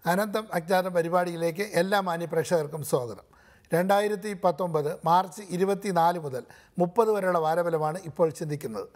അനന്തം അജ്ഞാതം പരിപാടിയിലേക്ക് എല്ലാ മാന്യപ്രേക്ഷകർക്കും സ്വാഗതം രണ്ടായിരത്തി പത്തൊമ്പത് മാർച്ച് ഇരുപത്തിനാല് മുതൽ മുപ്പത് വരെയുള്ള വാരഫലമാണ് ഇപ്പോൾ ചിന്തിക്കുന്നത്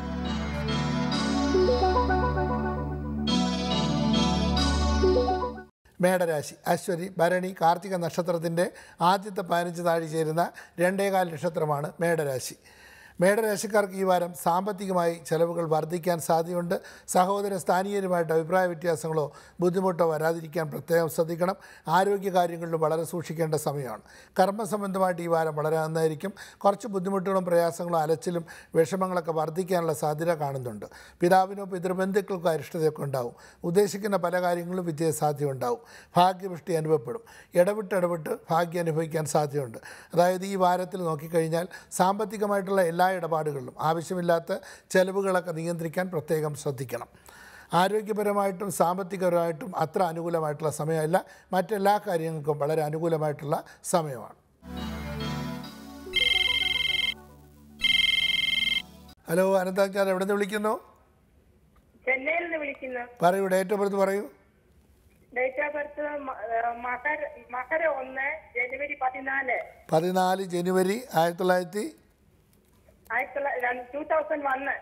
മേടരാശി അശ്വതി ഭരണി കാർത്തിക നക്ഷത്രത്തിൻ്റെ ആദ്യത്തെ പതിനഞ്ച് താഴെ ചേരുന്ന രണ്ടേകാൽ നക്ഷത്രമാണ് മേടരാശി മേടരാശിക്കാർക്ക് ഈ വാരം സാമ്പത്തികമായി ചെലവുകൾ വർദ്ധിക്കാൻ സാധ്യതയുണ്ട് സഹോദര സ്ഥാനീയരുമായിട്ട് അഭിപ്രായ വ്യത്യാസങ്ങളോ ബുദ്ധിമുട്ടോ വരാതിരിക്കാൻ പ്രത്യേകം ശ്രദ്ധിക്കണം ആരോഗ്യ കാര്യങ്ങളിലും വളരെ സൂക്ഷിക്കേണ്ട സമയമാണ് കർമ്മസംബന്ധമായിട്ട് ഈ വാരം വളരെ നന്നായിരിക്കും കുറച്ച് ബുദ്ധിമുട്ടുകളും പ്രയാസങ്ങളും അലച്ചിലും വിഷമങ്ങളൊക്കെ വർദ്ധിക്കാനുള്ള സാധ്യത കാണുന്നുണ്ട് പിതാവിനോ പിതൃബന്ധുക്കൾക്കോ അരിഷ്ടതയൊക്കെ ഉണ്ടാവും ഉദ്ദേശിക്കുന്ന പല കാര്യങ്ങളും വിജയസാധ്യത ഉണ്ടാവും ഭാഗ്യവൃഷ്ടി അനുഭവപ്പെടും ഇടവിട്ട് ഇടവിട്ട് ഭാഗ്യം അനുഭവിക്കാൻ സാധ്യതയുണ്ട് അതായത് ഈ വാരത്തിൽ നോക്കിക്കഴിഞ്ഞാൽ സാമ്പത്തികമായിട്ടുള്ള എല്ലാ ഇടപാടുകളിലും ആവശ്യമില്ലാത്ത ചെലവുകളൊക്കെ നിയന്ത്രിക്കാൻ പ്രത്യേകം ശ്രദ്ധിക്കണം ആരോഗ്യപരമായിട്ടും സാമ്പത്തികപരമായിട്ടും അത്ര അനുകൂലമായിട്ടുള്ള സമയമല്ല മറ്റെല്ലാ കാര്യങ്ങൾക്കും വളരെ അനുകൂലമായിട്ടുള്ള സമയമാണ് ഹലോ അനന്താച്ചാർ എവിടെ നിന്ന് വിളിക്കുന്നു ചെന്നൈയിൽ നിന്ന് വിളിക്കുന്നു പറയൂ ഡേറ്റ് ഓഫ് ബർത്ത് പറയൂ ഡേറ്റ് ഓഫ് ബർത്ത് മകര മകര ഒന്ന് ജനുവരി പതിനാല് പതിനാല് ജനുവരി ആയിരത്തി തൊള്ളായിരത്തി ആയിരത്തി തൊള്ളായിരത്തി two thousand one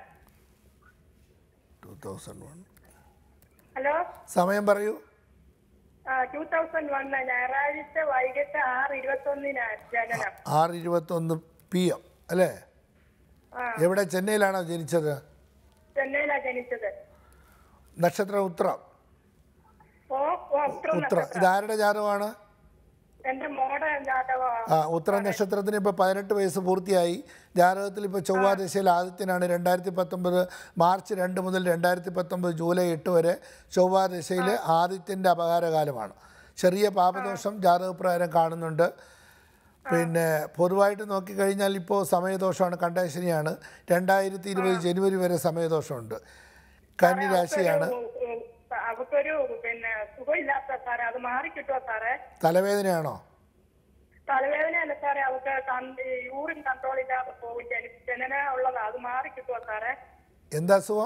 two thousand one hello സമയം പറയൂ ടൂ തൗസൻഡ് വണ്ണ് ഞായറാഴ്ച വൈകിട്ട് ആറ് ഇരുപത്തൊന്നിനാണ് ജനനം ആറ് ഇരുപത്തൊന്ന് പി എം അല്ലേ ആ എവിടെ ചെന്നൈയിലാണോ ജനിച്ചത് ചെന്നൈയിലാണ് ജനിച്ചത് നക്ഷത്രം ഉത്രം ഓ ഓ ഉത്രം ഉത്രം നക്ഷത്രം. ഇതാരുടെ ജാതകമാണ് എന്റെ മോടെ ജാതകമാണ് ആ ഉത്തര നക്ഷത്രത്തിന് ഇപ്പോൾ പതിനെട്ട് വയസ്സ് പൂർത്തിയായി ജാതകത്തിൽ ഇപ്പോൾ ചൊവ്വാദശയിൽ ആദിത്യനാണ് രണ്ടായിരത്തി പത്തൊമ്പത് മാർച്ച് രണ്ട് മുതൽ രണ്ടായിരത്തി പത്തൊമ്പത് ജൂലൈ എട്ട് വരെ ചൊവ്വാദശയിൽ ആദിത്യൻ്റെ അപകാരകാലമാണ് ചെറിയ പാപദോഷം ജാതകപ്രകാരം കാണുന്നുണ്ട് പിന്നെ പൊതുവായിട്ട് നോക്കിക്കഴിഞ്ഞാൽ ഇപ്പോൾ സമയദോഷമാണ് കണ്ടശനിയാണ് രണ്ടായിരത്തി ഇരുപത് ജനുവരി വരെ സമയദോഷമുണ്ട് കന്നിരാശിയാണ് ഒരു, ഉം, അവക്കൊരു പിന്നെ സുഖമില്ലാത്ത സാറേ അത് മാറി കിട്ടുമോ സാറേ തലവേദനയാണോ തലവേദനയല്ല സാറേ അവർക്ക് യൂറിൻ കൺട്രോൾ ഇല്ലാതെ പോകും ജന- ജനന ഉള്ളതാ അത് മാറി കിട്ടുമോ സാറേ എന്താ അസുഖം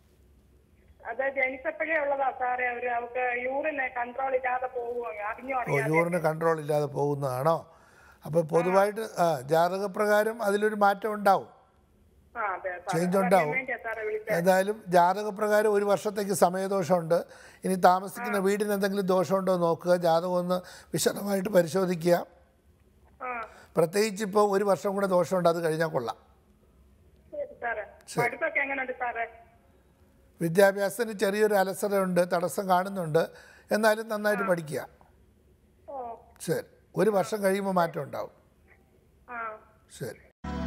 അത് ജനിച്ചപ്പോഴേ ഉള്ളതാ സാറേ അവര് അവർക്ക് യൂറിന് കൺട്രോൾ ഇല്ലാതെ പോകുമോ അറിഞ്ഞോ ഓ അറിയാതെ യൂറിന് കൺട്രോൾ ഇല്ലാതെ പോകുന്നതാണോ അപ്പോൾ പൊതുവായിട്ട് ആ ജാതകപ്രകാരം അതിലൊരു മാറ്റം ഉണ്ടാവും ആ അതെ സാറേ. ചേഞ്ച് അതറിയാൻ ഉണ്ടാവും വേണ്ടിയാ സാറേ വിളിച്ചത് ഏതായാലും ജാതകപ്രകാരം ഒരു വർഷത്തേക്ക് സമയദോഷമുണ്ട് ഇനി താമസിക്കുന്ന വീടിന് എന്തെങ്കിലും ദോഷമുണ്ടോ എന്ന് നോക്കുക ജാതകം ഒന്ന് വിശദമായിട്ട് പരിശോധിക്കുക ആ പ്രത്യേകിച്ച് ഇപ്പോൾ ഒരു വർഷം കൂടെ ദോഷമുണ്ട് അത് കഴിഞ്ഞാൽ കൊള്ളാം ശരി സാറേ പഠിപ്പൊക്കെ എങ്ങനെയുണ്ട് സാറേ വിദ്യാഭ്യാസത്തിന് ചെറിയൊരു അലസതയുണ്ട് തടസ്സം കാണുന്നുണ്ട് എന്നാലും നന്നായിട്ട് പഠിക്കുക ഓ ശരി ഒരു വർഷം കഴിയുമ്പോൾ മാറ്റം ഉണ്ടാവും ആ ശരി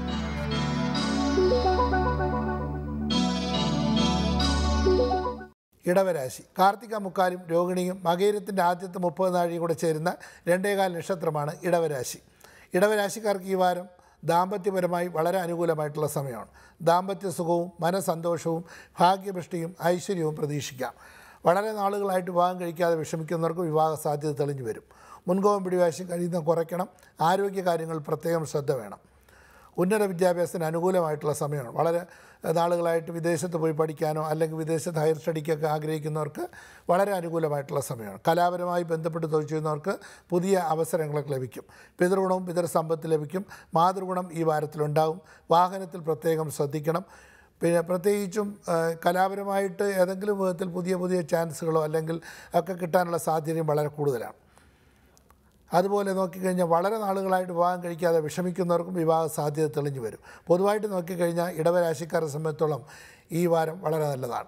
ഇടവരാശി കാർത്തിക മുക്കാലും രോഹിണിയും മകേരത്തിൻ്റെ ആദ്യത്തെ മുപ്പത് നാഴിയും കൂടെ ചേരുന്ന രണ്ടേകാൽ നക്ഷത്രമാണ് ഇടവരാശി ഇടവരാശിക്കാർക്ക് ഈ വാരം ദാമ്പത്യപരമായി വളരെ അനുകൂലമായിട്ടുള്ള സമയമാണ് ദാമ്പത്യ സുഖവും മനസന്തോഷവും ഭാഗ്യപുഷ്ടിയും ഐശ്വര്യവും പ്രതീക്ഷിക്കാം വളരെ നാളുകളായിട്ട് വിവാഹം കഴിക്കാതെ വിഷമിക്കുന്നവർക്ക് വിവാഹ സാധ്യത തെളിഞ്ഞു വരും മുൻകോപം പിടിവാശം കഴിയുന്ന കുറയ്ക്കണം ആരോഗ്യ കാര്യങ്ങൾ പ്രത്യേകം ശ്രദ്ധ വേണം ഉന്നത വിദ്യാഭ്യാസത്തിന് അനുകൂലമായിട്ടുള്ള സമയമാണ് വളരെ നാളുകളായിട്ട് വിദേശത്ത് പോയി പഠിക്കാനോ അല്ലെങ്കിൽ വിദേശത്ത് ഹയർ സ്റ്റഡിക്കൊക്കെ ആഗ്രഹിക്കുന്നവർക്ക് വളരെ അനുകൂലമായിട്ടുള്ള സമയമാണ് കലാപരമായി ബന്ധപ്പെട്ട് തൊഴിൽ ചെയ്യുന്നവർക്ക് പുതിയ അവസരങ്ങളൊക്കെ ലഭിക്കും പിതൃഗുണവും പിതൃസമ്പത്ത് ലഭിക്കും മാതൃഗുണം ഈ വാരത്തിലുണ്ടാവും വാഹനത്തിൽ പ്രത്യേകം ശ്രദ്ധിക്കണം പിന്നെ പ്രത്യേകിച്ചും ആ, കലാപരമായിട്ട് ഏതെങ്കിലും വിധത്തിൽ പുതിയ പുതിയ ചാൻസുകളോ അല്ലെങ്കിൽ ഒക്കെ കിട്ടാനുള്ള സാധ്യതയും വളരെ കൂടുതലാണ് അതുപോലെ നോക്കിക്കഴിഞ്ഞാൽ വളരെ നാളുകളായിട്ട് വിവാഹം കഴിക്കാതെ വിഷമിക്കുന്നവർക്കും വിവാഹ സാധ്യത തെളിഞ്ഞു വരും പൊതുവായിട്ട് നോക്കിക്കഴിഞ്ഞാൽ ഇടവരാശിക്കാരെ സംബന്ധിച്ചോളം ഈ വാരം വളരെ നല്ലതാണ്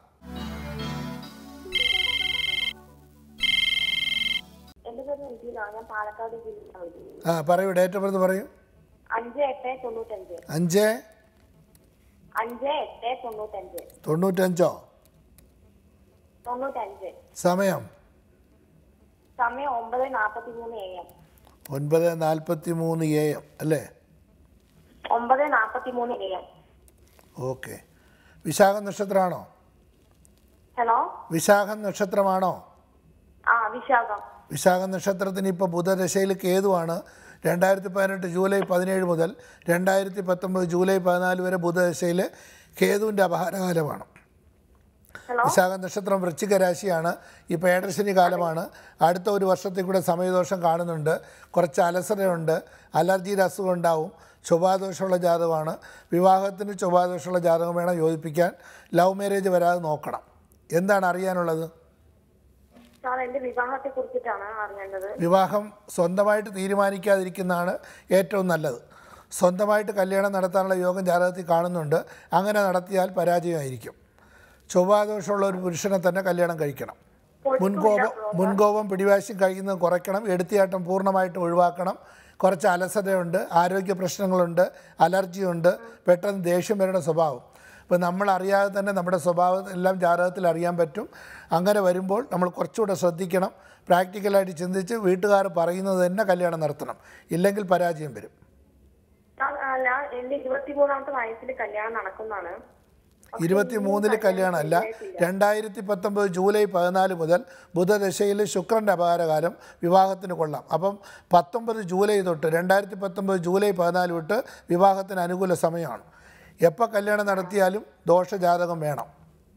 എന്റെ പേര് നിധിനാണ് ഞാൻ പാലക്കാട് ജില്ലയിലാണ് വിളിക്കുന്നത് ആ പറയൂ ഡേറ്റ് ഓഫ് ബർത്ത് പറയൂ അഞ്ച് എട്ട് തൊണ്ണൂറ്റഞ്ച് അഞ്ച് അഞ്ച് എട്ട് തൊണ്ണൂറ്റഞ്ച് തൊണ്ണൂറ്റഞ്ചോ തൊണ്ണൂറ്റഞ്ച് സമയം സമയം ഒമ്പത് നാപ്പത്തി മൂന്ന് എ എം ഒൻപത് നാൽപ്പത്തി മൂന്ന് എ എം അല്ലേ ഒമ്പത് നാപ്പത്തി മൂന്ന് എ എം ഓക്കെ വിശാഖം നക്ഷത്രമാണോ ഹലോ വിശാഖം നക്ഷത്രമാണോ ആ വിശാഖം വിശാഖ നക്ഷത്രത്തിന് ഇപ്പോൾ ബുധദശയിൽ കേതുവാണ് രണ്ടായിരത്തി പതിനെട്ട് ജൂലൈ പതിനേഴ് മുതൽ രണ്ടായിരത്തി പത്തൊമ്പത് ജൂലൈ പതിനാല് വരെ ബുധദശയിൽ കേതുവിൻ്റെ അപഹാരകാലമാണ് വിശാഖ നക്ഷത്രം വൃശ്ചിക രാശിയാണ് ഈ പേടർശനി കാലമാണ് അടുത്ത ഒരു വർഷത്തിൽ കൂടെ സമയദോഷം കാണുന്നുണ്ട് കുറച്ച് അലസതയുണ്ട് അലർജിയുടെ അസുഖം ഉണ്ടാവും ചൊവ്വാദോഷമുള്ള ജാതകമാണ് വിവാഹത്തിന് ചൊവ്വാദോഷമുള്ള ജാതകം വേണം യോജിപ്പിക്കാൻ ലവ് മാരേജ് വരാതെ നോക്കണം എന്താണ് അറിയാനുള്ളത് സാർ എന്റെ വിവാഹത്തെ കുറിച്ചിട്ടാണ് അറിയേണ്ടത് വിവാഹം സ്വന്തമായിട്ട് തീരുമാനിക്കാതിരിക്കുന്നതാണ് ഏറ്റവും നല്ലത് സ്വന്തമായിട്ട് കല്യാണം നടത്താനുള്ള യോഗം ജാതകത്തിൽ കാണുന്നുണ്ട് അങ്ങനെ നടത്തിയാൽ പരാജയമായിരിക്കും ചൊവ്വാദോഷമുള്ള ഒരു പുരുഷനെ തന്നെ കല്യാണം കഴിക്കണം മുൻകോപം മുൻകോപം പിടിവാശി കഴിയുന്നത് കുറയ്ക്കണം എടുത്തിയാട്ടം പൂർണ്ണമായിട്ടും ഒഴിവാക്കണം കുറച്ച് അലസതയുണ്ട് ആരോഗ്യ പ്രശ്നങ്ങളുണ്ട് അലർജിയുണ്ട് പെട്ടെന്ന് ദേഷ്യം വരുന്ന സ്വഭാവം ഇപ്പോൾ നമ്മൾ അറിയാതെ തന്നെ നമ്മുടെ സ്വഭാവം എല്ലാം ജാതകത്തിൽ അറിയാൻ പറ്റും അങ്ങനെ വരുമ്പോൾ നമ്മൾ കുറച്ചുകൂടെ ശ്രദ്ധിക്കണം പ്രാക്ടിക്കലായിട്ട് ചിന്തിച്ച് വീട്ടുകാർ പറയുന്നത് തന്നെ കല്യാണം നടത്തണം ഇല്ലെങ്കിൽ പരാജയം വരും സാർ അല്ല എന്റെ ഇരുപത്തിമൂന്നാമത്തെ വയസ്സിൽ കല്യാണം നടക്കുന്നതാണ് ഇരുപത്തി മൂന്നില് കല്യാണമല്ല രണ്ടായിരത്തി പത്തൊമ്പത് ജൂലൈ പതിനാല് മുതൽ ബുധദശയിൽ ശുക്രൻ്റെ അപകാരകാലം വിവാഹത്തിന് കൊള്ളാം അപ്പം പത്തൊമ്പത് ജൂലൈ തൊട്ട് രണ്ടായിരത്തി പത്തൊമ്പത് ജൂലൈ പതിനാല് തൊട്ട് വിവാഹത്തിന് അനുകൂല സമയമാണ് എപ്പോൾ കല്യാണം നടത്തിയാലും ദോഷജാതകം വേണം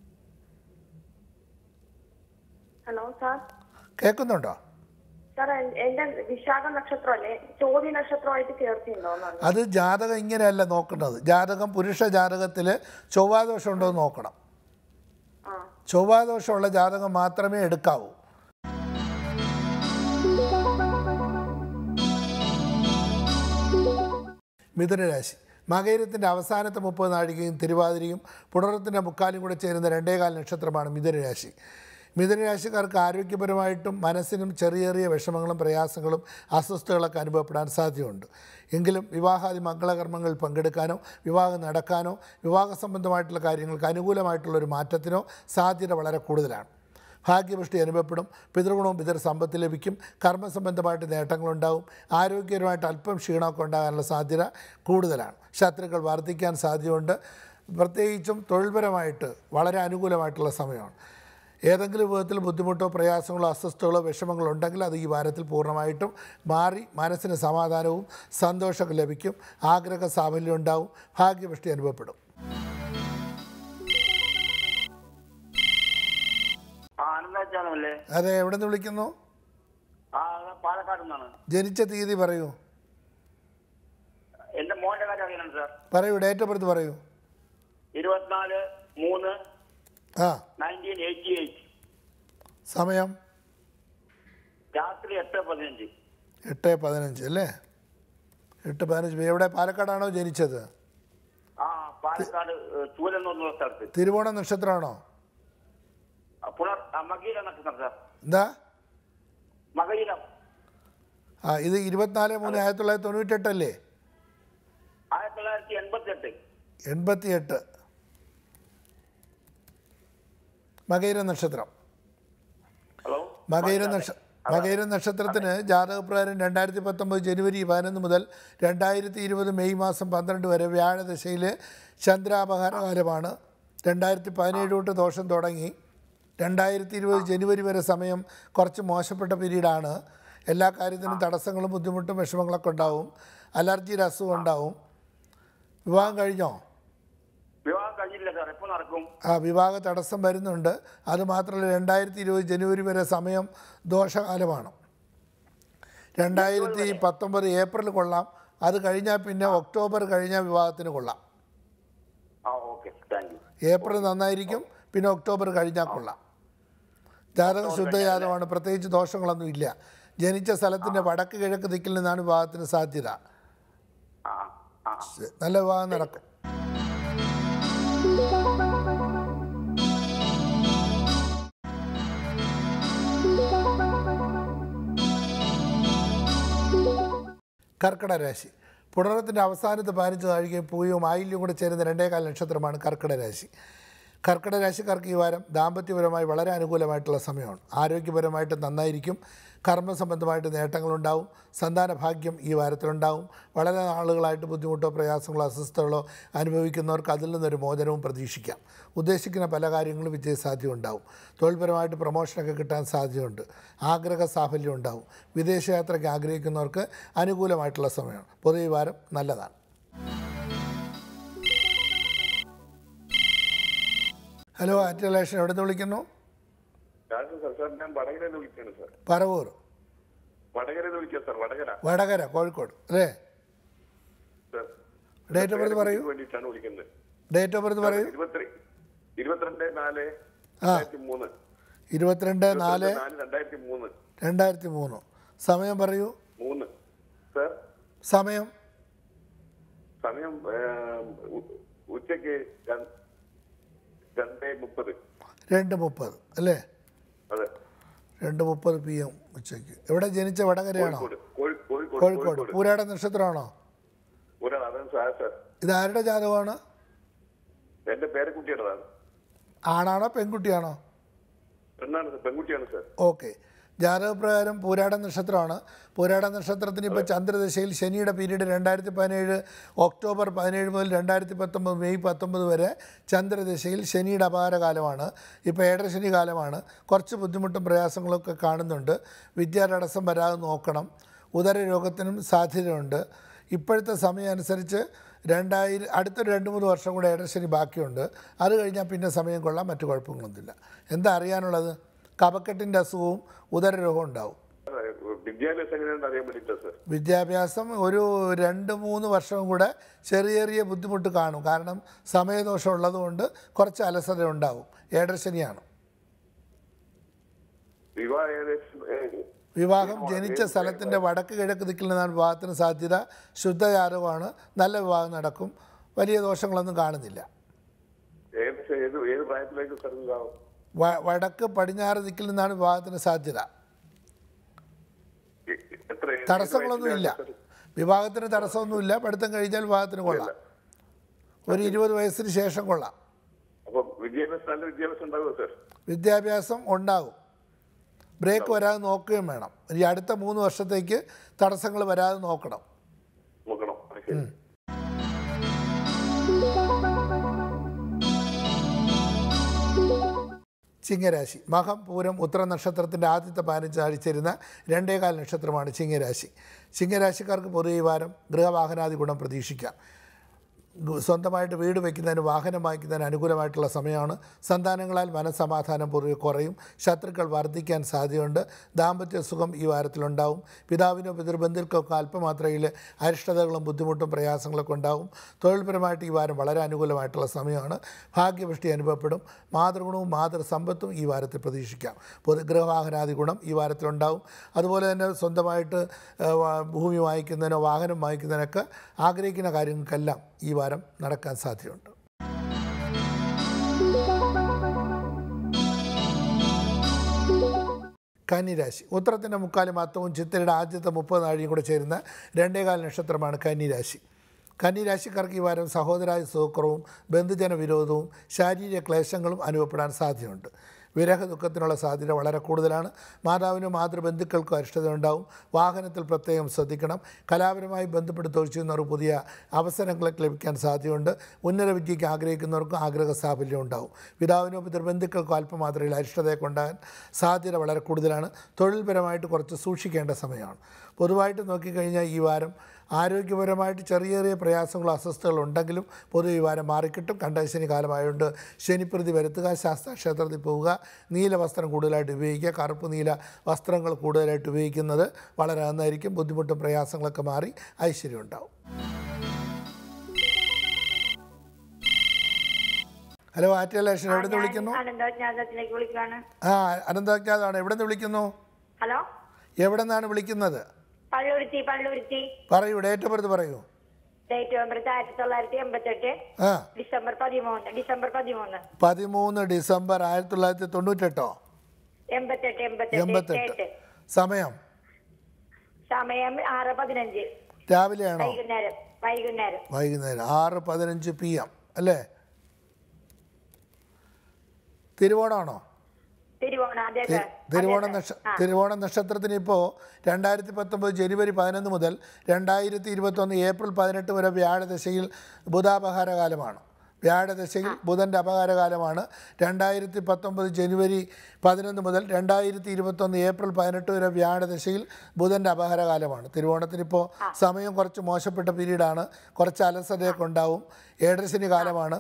ഹലോ സാർ കേൾക്കുന്നുണ്ടോ സാർ എൻ- എന്റെ വിശാഖ നക്ഷത്രമല്ലേ ചോദ്യ നക്ഷത്രമായിട്ട് ചേർത്തിട്ടുണ്ടോ എന്നാണ് അത് ജാതകം ഇങ്ങനെയല്ല നോക്കുന്നത് ജാതകം പുരുഷ ജാതകത്തിൽ ചൊവ്വാദോഷം ഉണ്ടോ എന്ന് നോക്കണം ആ ചൊവ്വാദോഷമുള്ള ജാതകം മാത്രമേ എടുക്കാവൂ മിഥുനരാശി മകയിരത്തിൻ്റെ അവസാനത്തെ മുപ്പത് നാഴികയും തിരുവാതിരയും പുണറത്തിൻ്റെ മുക്കാലും കൂടെ ചേരുന്ന രണ്ടേകാൽ നക്ഷത്രമാണ് മിഥുനരാശി മിഥുനരാശിക്കാർക്ക് ആരോഗ്യപരമായിട്ടും മനസ്സിനും ചെറിയ ചെറിയ വിഷമങ്ങളും പ്രയാസങ്ങളും അസ്വസ്ഥതകളൊക്കെ അനുഭവപ്പെടാൻ സാധ്യതയുണ്ട് എങ്കിലും വിവാഹാദി മംഗളകർമ്മങ്ങളിൽ പങ്കെടുക്കാനോ വിവാഹം നടക്കാനോ വിവാഹ സംബന്ധമായിട്ടുള്ള കാര്യങ്ങൾക്ക് അനുകൂലമായിട്ടുള്ള ഒരു മാറ്റത്തിനോ സാധ്യത വളരെ കൂടുതലാണ് ഭാഗ്യപുഷ്ടി അനുഭവപ്പെടും പിതൃഗുണവും പിതൃ സമ്പത്ത് ലഭിക്കും കർമ്മസംബന്ധമായിട്ട് നേട്ടങ്ങളുണ്ടാവും ആരോഗ്യപരമായിട്ട് അല്പം ക്ഷീണമൊക്കെ ഉണ്ടാകാനുള്ള സാധ്യത കൂടുതലാണ് ശത്രുക്കൾ വർദ്ധിക്കാൻ സാധ്യതയുണ്ട് പ്രത്യേകിച്ചും തൊഴിൽപരമായിട്ട് വളരെ അനുകൂലമായിട്ടുള്ള സമയമാണ് ഏതെങ്കിലും വിധത്തിൽ ബുദ്ധിമുട്ടോ പ്രയാസങ്ങളോ അസ്വസ്ഥതകളോ വിഷമങ്ങളോ ഉണ്ടെങ്കിൽ അത് ഈ വാരത്തിൽ പൂർണ്ണമായിട്ടും മാറി മനസ്സിന് സമാധാനവും സന്തോഷമൊക്കെ ലഭിക്കും ആഗ്രഹ സാഫല്യം ഉണ്ടാവും ഭാഗ്യപുഷ്ടി അനുഭവപ്പെടും ആ ആനന്ദാച്ചാണല്ലേ അതെ എവിടെ നിന്ന് വിളിക്കുന്നു ആ അത് പാലക്കാട് നിന്നാണ് ജനിച്ച തീയതി പറയൂ എന്റെ മോന്റെ കാര്യം അറിയണം സാർ പറയൂ ഡേറ്റ് ഓഫ് ബർത്ത് പറയൂ ഇരുപത്തിനാല് മൂന്ന് ആ നയൻറ്റീൻ എയ്റ്റി എയ്റ്റ് സമയം രാത്രി എട്ട് പതിനഞ്ച് എട്ട് പതിനഞ്ച് അല്ലേ എട്ട് പതിനഞ്ച് എവിടെ പാലക്കാടാണോ ജനിച്ചത് ആ പാലക്കാട് ഏഹ്, ചൂലം എന്ന് പറഞ്ഞ സ്ഥലത്ത് തിരുവോണ നക്ഷത്രമാണോ ആ, പുനർ ആ, മകയില നക്ഷത്രം സാർ എന്താ മകയിലം ആ ഇത് ഇരുപത്തിനാല് മൂന്ന് ആയിരത്തി തൊള്ളായിരത്തി തൊണ്ണൂറ്റെട്ടല്ലേ ആയിരത്തി തൊള്ളായിരത്തി എൺപത്തി എട്ട് എൺപത്തിയെട്ട് മകയിര നക്ഷത്രം ഹലോ മകയിര നക്ഷ മകയിര നക്ഷത്രത്തിന് ജാതകപ്രകാരം രണ്ടായിരത്തി പത്തൊമ്പത് ജനുവരി പതിനൊന്ന് മുതൽ രണ്ടായിരത്തി ഇരുപത് മെയ് മാസം പന്ത്രണ്ട് വരെ വ്യാഴദശയിൽ ചന്ദ്രാപഹാരകാലമാണ് രണ്ടായിരത്തി പതിനേഴ് തൊട്ട് ദോഷം തുടങ്ങി രണ്ടായിരത്തി ഇരുപത് ജനുവരി വരെ സമയം കുറച്ച് മോശപ്പെട്ട പീരീഡാണ് എല്ലാ കാര്യത്തിനും തടസ്സങ്ങളും ബുദ്ധിമുട്ടും വിഷമങ്ങളൊക്കെ ഉണ്ടാവും അലർജിയുടെ അസുഖം ഉണ്ടാവും വിവാഹം കഴിഞ്ഞോ വിവാഹം കഴിഞ്ഞില്ല സാർ എപ്പോ നടക്കും ആ വിവാഹ തടസ്സം വരുന്നുണ്ട് അതുമാത്രമല്ല രണ്ടായിരത്തി ഇരുപത് ജനുവരി വരെ സമയം ദോഷകാലമാണ് രണ്ടായിരത്തി പത്തൊമ്പത് ഏപ്രിൽ കൊള്ളാം അത് കഴിഞ്ഞാൽ പിന്നെ ഒക്ടോബർ കഴിഞ്ഞാൽ വിവാഹത്തിന് കൊള്ളാം ആ ഓക്കെ താങ്ക് യു ഏപ്രിൽ നന്നായിരിക്കും പിന്നെ ഒക്ടോബർ കഴിഞ്ഞാൽ കൊള്ളാം ജാതകം ശുദ്ധജാതകമാണ് പ്രത്യേകിച്ച് ദോഷങ്ങളൊന്നും ഇല്ല ജനിച്ച സ്ഥലത്തിൻ്റെ വടക്ക് കിഴക്ക് ദിക്കിൽ നിന്നാണ് വിവാഹത്തിന് സാധ്യത ആ ആ നല്ല വിവാഹം നടക്കും കർക്കിടക രാശി പുണറത്തിൻ്റെ അവസാനത്തെ പതിനഞ്ച് നാഴികയും പൂയവും ആയില്യവും കൂടെ ചേരുന്ന രണ്ടേകാൽ നക്ഷത്രമാണ് കർക്കിടക രാശി കർക്കിടക രാശിക്കാർക്ക് ഈ വാരം ദാമ്പത്യപരമായി വളരെ അനുകൂലമായിട്ടുള്ള സമയമാണ് ആരോഗ്യപരമായിട്ട് നന്നായിരിക്കും കർമ്മസംബന്ധമായിട്ട് നേട്ടങ്ങളുണ്ടാവും സന്താന ഭാഗ്യം ഈ വാരത്തിലുണ്ടാവും വളരെ നാളുകളായിട്ട് ബുദ്ധിമുട്ടോ പ്രയാസങ്ങളോ അസ്വസ്ഥതകളോ അനുഭവിക്കുന്നവർക്ക് അതിൽ നിന്നൊരു മോചനവും പ്രതീക്ഷിക്കാം ഉദ്ദേശിക്കുന്ന പല കാര്യങ്ങളും വിജയസാധ്യത ഉണ്ടാവും തൊഴിൽപരമായിട്ട് പ്രൊമോഷനൊക്കെ കിട്ടാൻ സാധ്യതയുണ്ട് ആഗ്രഹ സാഫല്യം ഉണ്ടാവും വിദേശയാത്രയ്ക്ക് ആഗ്രഹിക്കുന്നവർക്ക് അനുകൂലമായിട്ടുള്ള സമയമാണ് പൊതുവെ ഈ വാരം നല്ലതാണ് ഹലോ ആറ്റലേഷൻ എവിടെ നിന്ന് വിളിക്കുന്നു രാജു സാർ സാർ ഞാൻ വടകരയിൽ നിന്ന് വിളിക്കുകയാണ് സാർ പറവൂർ വടകരയിൽ നിന്ന് വിളിക്കുക സാർ വടകര വടകര കോഴിക്കോട് അല്ലേ സാർ ഡേറ്റ് ഓഫ് ബർത്ത് പറയൂ വേണ്ടിയിട്ടാണ് വിളിക്കുന്നത് ഡേറ്റ് ഓഫ് ബർത്ത് പറയൂ ഇരുപത്തി ഇരുപത്തിരണ്ട് നാല് ആ. രണ്ടായിരത്തി മൂന്ന് ഇരുപത്തിരണ്ട് നാല് നാല് രണ്ടായിരത്തി മൂന്ന് രണ്ടായിരത്തി മൂന്ന് സമയം പറയൂ മൂന്ന് സാർ സമയം സമയം ഏം, ഉ- ഉച്ചയ്ക്ക് ര- രണ്ടേ മുപ്പത് രണ്ട് മുപ്പത് അല്ലേ അതെ രണ്ട് മുപ്പത് പി എം ഉച്ചയ്ക്ക് എവിടെ ജനിച്ച വടകരയാണോ കോഴിക്കോട് കോഴി- കോഴിക്കോട് കോഴിക്കോട് കോഴിക്കോട് പൂരാട നക്ഷത്രമാണോ ഒരാൾ അതാണ് സാർ സാർ ഇത് ആരുടെ ജാതകമാണ് എന്റെ പേരക്കുട്ടിയുടേതാണ് ആണാണോ പെൺകുട്ടിയാണോ പെണ്ണാണ് സാർ പെൺകുട്ടിയാണ് സാർ ഓക്കെ ജാതകപ്രകാരം പൂരാട നക്ഷത്രമാണ് പൂരാട നക്ഷത്രത്തിന് ഇപ്പോൾ ചന്ദ്രദശയിൽ ശനിയുടെ പീരീഡ് രണ്ടായിരത്തി പതിനേഴ് ഒക്ടോബർ പതിനേഴ് മുതൽ രണ്ടായിരത്തി പത്തൊമ്പത് മെയ് പത്തൊമ്പത് വരെ ചന്ദ്രദശയിൽ ശനിയുടെ അപാരകാലമാണ് ഇപ്പോൾ ഏഴരശനി കാലമാണ് കുറച്ച് ബുദ്ധിമുട്ടും പ്രയാസങ്ങളൊക്കെ കാണുന്നുണ്ട് വിദ്യാതടസ്സം വരാതെ നോക്കണം ഉദരരോഗത്തിനും സാധ്യതയുണ്ട് ഇപ്പോഴത്തെ സമയം അനുസരിച്ച് രണ്ടായിരം അടുത്തൊരു രണ്ട് മൂന്ന് വർഷം കൂടെ ഏഴരശനി ബാക്കിയുണ്ട് അത് കഴിഞ്ഞാൽ പിന്നെ സമയം കൊള്ളാം മറ്റു കുഴപ്പങ്ങളൊന്നുമില്ല എന്താ അറിയാനുള്ളത് കഫക്കെട്ടിൻ്റെ അസുഖവും ഉദരരോഗവും ഉണ്ടാവും അതെ, വിദ്യാഭ്യാസം എങ്ങനെയാണെന്ന് അറിയാൻ വേണ്ടിയിട്ടാ സാർ വിദ്യാഭ്യാസം ഒരു രണ്ട് മൂന്ന് വർഷം കൂടെ ചെറിയ ചെറിയ ബുദ്ധിമുട്ട് കാണും കാരണം സമയദോഷം ഉള്ളതുകൊണ്ട് കുറച്ച് അലസത ഉണ്ടാവും ഏഴരശനിയാണ് വിവാഹം ഏകദേശം ഏ, വിവാഹം ജനിച്ച സ്ഥലത്തിൻ്റെ വടക്ക് കിഴക്ക് ദിക്കിൽ നിന്നാണ് വിവാഹത്തിന് സാധ്യത ശുദ്ധജാതകമാണ് നല്ല വിവാഹം നടക്കും വലിയ ദോഷങ്ങളൊന്നും കാണുന്നില്ല ഏകദേശം ഏത് ഏത് പ്രായത്തിലേക്ക് സാർ വിവാഹം വ- വടക്ക് പടിഞ്ഞാറ് ദിക്കിൽ നിന്നാണ് വിവാഹത്തിന് സാധ്യത എ- എത്ര ഏത് തടസ്സങ്ങളൊന്നും ഇല്ല വയസ്സിലാണ് വിവാഹത്തിന് തടസ്സമൊന്നുമില്ല പഠിത്തം കഴിഞ്ഞാൽ വിവാഹത്തിന് കൊള്ളാം ഒരു ഇരുപത് വയസ്സിന് ശേഷം കൊള്ളാം അപ്പം വിദ്യാഭ്യാസം നല്ല വിദ്യാഭ്യാസം ഉണ്ടാവുമോ സാർ വിദ്യാഭ്യാസം ഉണ്ടാകും ബ്രേക്ക് വരാതെ നോക്കുകയും വേണം ഈ അടുത്ത മൂന്ന് വർഷത്തേക്ക് തടസ്സങ്ങൾ വരാതെ നോക്കണം നോക്കണം ആ, ശരി. ചിങ്ങരാശി മകം പൂരം ഉത്തര നക്ഷത്രത്തിൻ്റെ ആദ്യത്തെ പതിനഞ്ച് അടിച്ചിരുന്ന രണ്ടേകാൽ നക്ഷത്രമാണ് ചിങ്ങരാശി ചിങ്ങരാശിക്കാർക്ക് പൊതുവെ ഈ വാരം ഗൃഹവാഹനാദി ഗുണം പ്രതീക്ഷിക്കാം ഗു- സ്വന്തമായിട്ട് വീട് വയ്ക്കുന്നതിന് വാഹനം വാങ്ങിക്കുന്നതിന് അനുകൂലമായിട്ടുള്ള സമയമാണ് സന്താനങ്ങളാൽ മനസ്സമാധാനം പൊതുവെ കുറയും ശത്രുക്കൾ വർദ്ധിക്കാൻ സാധ്യതയുണ്ട് ദാമ്പത്യ സുഖം ഈ വാരത്തിലുണ്ടാവും പിതാവിനോ പിതൃബന്ധുക്കൾക്കോ അല്പമാത്രയിൽ അരിഷ്ടതകളും ബുദ്ധിമുട്ടും പ്രയാസങ്ങളൊക്കെ ഉണ്ടാവും തൊഴിൽപരമായിട്ട് ഈ വാരം വളരെ അനുകൂലമായിട്ടുള്ള സമയമാണ് ഭാഗ്യവൃഷ്ടി അനുഭവപ്പെടും മാതൃഗുണവും മാതൃസമ്പത്തും ഈ വാരത്തിൽ പ്രതീക്ഷിക്കാം പൊതു ഗൃഹവാഹനാദി ഗുണം ഈ വാരത്തിലുണ്ടാവും അതുപോലെ തന്നെ സ്വന്തമായിട്ട് ആ, വാ- ഭൂമി വാങ്ങിക്കുന്നതിനോ വാഹനം വാങ്ങിക്കുന്നതിനൊക്കെ ആഗ്രഹിക്കുന്ന കാര്യങ്ങൾക്കെല്ലാം ഈ വാരം നടക്കാൻ സാധ്യതയുണ്ട് കന്നിരാശി ഉത്തരത്തിൻ്റെ മുക്കാലും അത്തവും ചിത്തിരയുടെ ആദ്യത്തെ മുപ്പത് നാഴിയും കൂടെ ചേരുന്ന രണ്ടേകാൽ നക്ഷത്രമാണ് കന്നിരാശി കന്നിരാശിക്കാർക്ക് ഈ വാരം സഹോദരായ സുഖക്കുറവും ബന്ധുജന വിരോധവും ശാരീരിക ക്ലേശങ്ങളും അനുഭവപ്പെടാൻ സാധ്യതയുണ്ട് വിരഹ ദുഃഖത്തിനുള്ള സാധ്യത വളരെ കൂടുതലാണ് മാതാവിനും മാതൃബന്ധുക്കൾക്കും അരിഷ്ടത ഉണ്ടാവും വാഹനത്തിൽ പ്രത്യേകം ശ്രദ്ധിക്കണം കലാപരമായി ബന്ധപ്പെട്ട് തൊഴിൽ ചെയ്യുന്നവർ പുതിയ അവസരങ്ങളൊക്കെ ലഭിക്കാൻ സാധ്യതയുണ്ട് ഉന്നത വിദ്യയ്ക്ക് ആഗ്രഹിക്കുന്നവർക്കും ആഗ്രഹ സാഫല്യം ഉണ്ടാവും പിതാവിനോ പിതൃബന്ധുക്കൾക്കോ അല്പമാത്രയിൽ അരിഷ്ടതയൊക്കെ ഉണ്ടാകാൻ സാധ്യത വളരെ കൂടുതലാണ് തൊഴിൽപരമായിട്ട് കുറച്ച് സൂക്ഷിക്കേണ്ട സമയമാണ് പൊതുവായിട്ട് നോക്കിക്കഴിഞ്ഞാൽ ഈ വാരം ആരോഗ്യപരമായിട്ട് ചെറിയ ചെറിയ പ്രയാസങ്ങളോ അസ്വസ്ഥതകളോ ഉണ്ടെങ്കിലും പൊതുവെ ഈ വാരം മാറിക്കിട്ടും കണ്ടശനി കാലമായതുകൊണ്ട് ശനിപ്രതി വരുത്തുക ശാസ്ത്ര ക്ഷേത്രത്തിൽ പോവുക നീല വസ്ത്രം കൂടുതലായിട്ട് ഉപയോഗിക്കുക കറുപ്പ് നീല വസ്ത്രങ്ങൾ കൂടുതലായിട്ട് ഉപയോഗിക്കുന്നത് വളരെ നന്നായിരിക്കും ബുദ്ധിമുട്ടും പ്രയാസങ്ങളൊക്കെ മാറി ഐശ്വര്യം ഉണ്ടാവും ഹലോ ആറ്റലേഷൻ എവിടെ നിന്ന് വിളിക്കുന്നു അനന്തജ്ഞാതത്തിലേക്ക് വിളിക്കാണ് ആ അനന്തജ്ഞാതാണ് എവിടെ നിന്ന് വിളിക്കുന്നു ഹലോ എവിടെ നിന്നാണ് വിളിക്കുന്നത് പള്ളുരുത്തി പള്ളുരുത്തി പറയൂ ഡേറ്റ് ഓഫ് ബർത്ത് പറയൂ ഡേറ്റ് ഓഫ് ബർത്ത് ആയിരത്തി തൊള്ളായിരത്തി എൺപത്തെട്ട് ആ ഡിസംബർ പതിമൂന്ന് ഡിസംബർ പതിമൂന്ന് പതിമൂന്ന് ഡിസംബർ ആയിരത്തി തൊള്ളായിരത്തി തൊണ്ണൂറ്റെട്ടോ എൺപത്തെട്ട് എൺപത്തെട്ട് എൺപത്തെട്ട് എട്ട് സമയം സമയം ആറ് പതിനഞ്ച് രാവിലെയാണോ വൈകുന്നേരം വൈകുന്നേരം വൈകുന്നേരം ആറ് പതിനഞ്ച് പി എം അല്ലേ തിരുവോണമാണോ തിരുവോണം അതെ തി- സാർ തിരുവോണം അതെ നക്ഷ സാർ. ആ. തിരുവോണ നക്ഷത്രത്തിന് ഇപ്പോൾ രണ്ടായിരത്തി പത്തൊമ്പത് ജനുവരി പതിനൊന്ന് മുതൽ രണ്ടായിരത്തി ഇരുപത്തൊന്ന് ഏപ്രിൽ പതിനെട്ട് വരെ വ്യാഴദശയിൽ ബുധാപഹാരകാലമാണ് വ്യാഴദശയിൽ ബുധൻ്റെ അപകാരകാലമാണ് രണ്ടായിരത്തി പത്തൊമ്പത് ജനുവരി പതിനൊന്ന് മുതൽ രണ്ടായിരത്തി ഇരുപത്തൊന്ന് ഏപ്രിൽ പതിനെട്ട് വരെ വ്യാഴദശയിൽ ബുധൻ്റെ അപഹാരകാലമാണ് തിരുവോണത്തിനിപ്പോൾ സമയം കുറച്ച് മോശപ്പെട്ട പീരീഡാണ് കുറച്ച് അലസതയൊക്കെ ഉണ്ടാവും ഏഴരശനി കാലമാണ്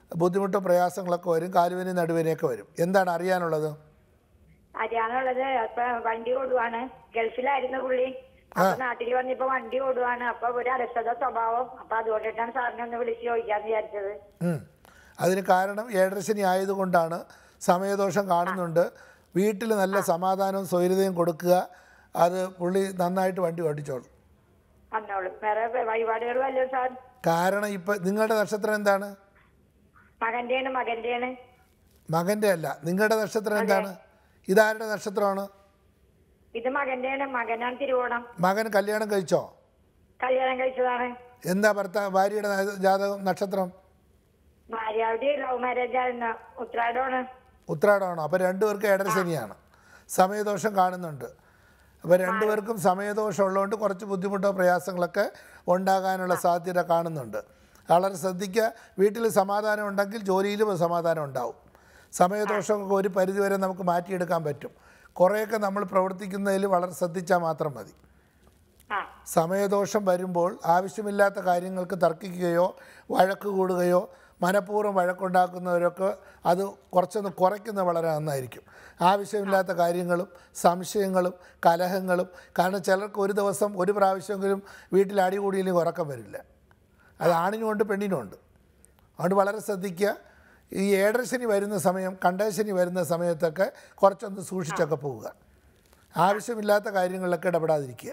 ബുദ്ധിമുട്ടും പ്രയാസങ്ങളൊക്കെ വരും കാലുവേനയും നടുവേനയൊക്കെ വരും എന്താണ് അറിയാനുള്ളത് അറിയാനുള്ളത് അപ്പൊ വണ്ടി ഓടുവാണ് ഗൾഫിലായിരുന്നു പുള്ളി അപ്പൊ നാട്ടിൽ വന്നിപ്പോ വണ്ടി ഓടുവാണ് അപ്പൊ ഒരു അലസത സ്വഭാവം അപ്പൊ അതുകൊണ്ടിട്ടാണ് സാറിനെ ഒന്ന് വിളിച്ച് ചോദിക്കാന്ന് വിചാരിച്ചത് ഉം. അതിന് കാരണം ഏഴരശനി ആയതുകൊണ്ടാണ് സമയദോഷം കാണുന്നുണ്ട് വീട്ടിൽ നല്ല സമാധാനവും സ്വൈര്യതയും കൊടുക്കുക അത് പുള്ളി നന്നായിട്ട് വണ്ടി ഓടിച്ചോളും വന്നോളൂ വേറെ വഴിപാടുകൾ വല്ലോ സാർ കാരണം ഇപ്പം നിങ്ങളുടെ നക്ഷത്രം എന്താണ് മകന്റെയാണ് മകന്റെയാണ് മകൻ്റെ അല്ല നിങ്ങളുടെ നക്ഷത്രം എന്താണ് ഇതാരുടെ നക്ഷത്രമാണ് ഇത് മകന്റെയാണ് മകനാണ് തിരുവോണം മകൻ കല്യാണം കഴിച്ചോ കല്യാണം കഴിച്ചതാണ് എന്താ ഭർത്താവ് ഭാര്യയുടെ ന- ജാതകം നക്ഷത്രം ഭാര്യാവിടെ ലവ് മാരേജ് ആയിരുന്നു ഉത്രാടമാണ് ഉത്രാടമാണോ അപ്പോൾ രണ്ടുപേർക്കും ഏഴരശനിയാണ് സമയദോഷം കാണുന്നുണ്ട് അപ്പോൾ രണ്ടുപേർക്കും സമയദോഷം ഉള്ളതുകൊണ്ട് കുറച്ച് ബുദ്ധിമുട്ടോ പ്രയാസങ്ങളൊക്കെ ഉണ്ടാകാനുള്ള സാധ്യത കാണുന്നുണ്ട് വളരെ ശ്രദ്ധിക്കുക വീട്ടിൽ സമാധാനം ഉണ്ടെങ്കിൽ ജോലിയിലും സമാധാനം ഉണ്ടാവും സമയദോഷമൊക്കെ ഒരു പരിധിവരെ നമുക്ക് മാറ്റിയെടുക്കാൻ പറ്റും കുറേയൊക്കെ നമ്മൾ പ്രവർത്തിക്കുന്നതിൽ വളരെ ശ്രദ്ധിച്ചാൽ മാത്രം മതി ആ സമയദോഷം വരുമ്പോൾ ആവശ്യമില്ലാത്ത കാര്യങ്ങൾക്ക് തർക്കിക്കുകയോ വഴക്ക് കൂടുകയോ മനഃപൂർവ്വം വഴക്കുണ്ടാക്കുന്നവരൊക്കെ അത് കുറച്ചൊന്ന് കുറയ്ക്കുന്നത് വളരെ നന്നായിരിക്കും ആവശ്യമില്ലാത്ത കാര്യങ്ങളും സംശയങ്ങളും കലഹങ്ങളും കാരണം ചിലർക്ക് ഒരു ദിവസം ഒരു പ്രാവശ്യമെങ്കിലും വീട്ടിൽ അടികൂടിയില്ലെങ്കിൽ ഉറക്കം വരില്ല അത് ആണിനുമുണ്ട് പെണ്ണിനുമുണ്ട് അതുകൊണ്ട് വളരെ ശ്രദ്ധിക്കുക ഈ ഏഴരശനി വരുന്ന സമയം കണ്ടശനി വരുന്ന സമയത്തൊക്കെ കുറച്ചൊന്ന് സൂക്ഷിച്ചൊക്കെ പോവുക ആവശ്യമില്ലാത്ത കാര്യങ്ങളിലൊക്കെ ഇടപെടാതിരിക്കുക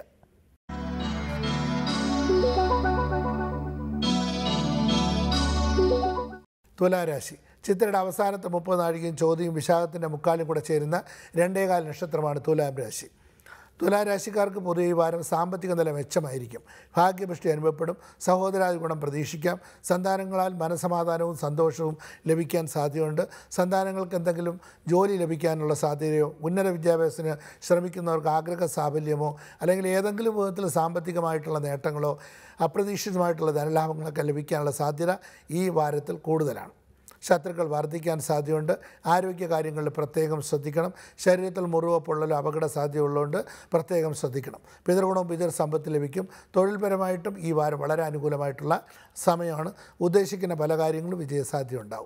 തുലാരാശി ചിത്രയുടെ അവസാനത്തെ മുപ്പത് നാഴികയും ചോദ്യവും വിശാഖത്തിൻ്റെ മുക്കാലും കൂടെ ചേരുന്ന രണ്ടേകാൽ നക്ഷത്രമാണ് തുലാം രാശി തുലാരാശിക്കാർക്ക് പൊതുവെ ഈ വാരം സാമ്പത്തിക നില മെച്ചമായിരിക്കും ഭാഗ്യപുഷ്ടി അനുഭവപ്പെടും സഹോദരാദി ഗുണം പ്രതീക്ഷിക്കാം സന്താനങ്ങളാൽ മനസമാധാനവും സന്തോഷവും ലഭിക്കാൻ സാധ്യതയുണ്ട് സന്താനങ്ങൾക്ക് എന്തെങ്കിലും ജോലി ലഭിക്കാനുള്ള സാധ്യതയോ ഉന്നത വിദ്യാഭ്യാസത്തിന് ശ്രമിക്കുന്നവർക്ക് ആഗ്രഹ സാഫല്യമോ അല്ലെങ്കിൽ ഏതെങ്കിലും വിധത്തിൽ സാമ്പത്തികമായിട്ടുള്ള നേട്ടങ്ങളോ അപ്രതീക്ഷിതമായിട്ടുള്ള ധനലാഭങ്ങളൊക്കെ ലഭിക്കാനുള്ള സാധ്യത ഈ വാരത്തിൽ കൂടുതലാണ് ശത്രുക്കൾ വർദ്ധിക്കാൻ സാധ്യതയുണ്ട് ആരോഗ്യ കാര്യങ്ങളിൽ പ്രത്യേകം ശ്രദ്ധിക്കണം ശരീരത്തിൽ മുറിവോ പൊള്ളലോ അപകട സാധ്യതയുള്ളതുകൊണ്ട് പ്രത്യേകം ശ്രദ്ധിക്കണം പിതൃഗുണവും പിതൃ സമ്പത്ത് ലഭിക്കും തൊഴിൽപരമായിട്ടും ഈ വാരം വളരെ അനുകൂലമായിട്ടുള്ള സമയമാണ് ഉദ്ദേശിക്കുന്ന പല കാര്യങ്ങളും വിജയസാധ്യത ഉണ്ടാവും